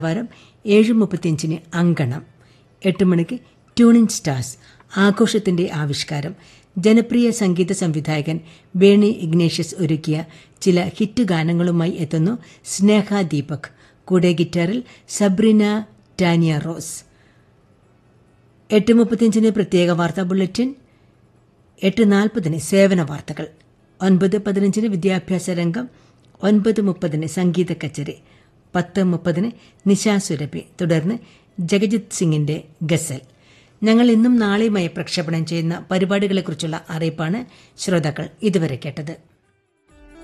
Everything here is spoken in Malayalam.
വാരം ഏഴ് മുപ്പത്തിയഞ്ചിന് അങ്കണം എട്ട് മണിക്ക് ട്യൂണിംഗ് സ്റ്റാർസ് ആഘോഷത്തിന്റെ ആവിഷ്കാരം ജനപ്രിയ സംഗീത സംവിധായകൻ ബേണി ഇഗ്നേഷ്യസ് ഒരുക്കിയ ചില ഹിറ്റ് ഗാനങ്ങളുമായി എത്തുന്നു സ്നേഹ ദീപക് കൂടെ ഗിറ്റാറിൽ സബ്രിന ടാനിയ റോസ് എട്ട് മുപ്പത്തിയഞ്ചിന് പ്രത്യേക വാർത്താ ബുള്ളറ്റിൻ എട്ട് നാൽപ്പതിന് സേവന വാർത്തകൾ ഒൻപത് പതിനഞ്ചിന് വിദ്യാഭ്യാസ രംഗം ഒൻപത് മുപ്പതിന് സംഗീത കച്ചേരി പത്ത് മുപ്പതിന് നിശാ സുരഭി തുടർന്ന് ജഗജിത് സിംഗിന്റെ ഗസൽ ഞങ്ങൾ ഇന്നും നാളെയുമായി പ്രക്ഷേപണം ചെയ്യുന്ന പരിപാടികളെക്കുറിച്ചുള്ള അറിയിപ്പാണ് ശ്രോതാക്കൾ ഇതുവരെ കേട്ടത്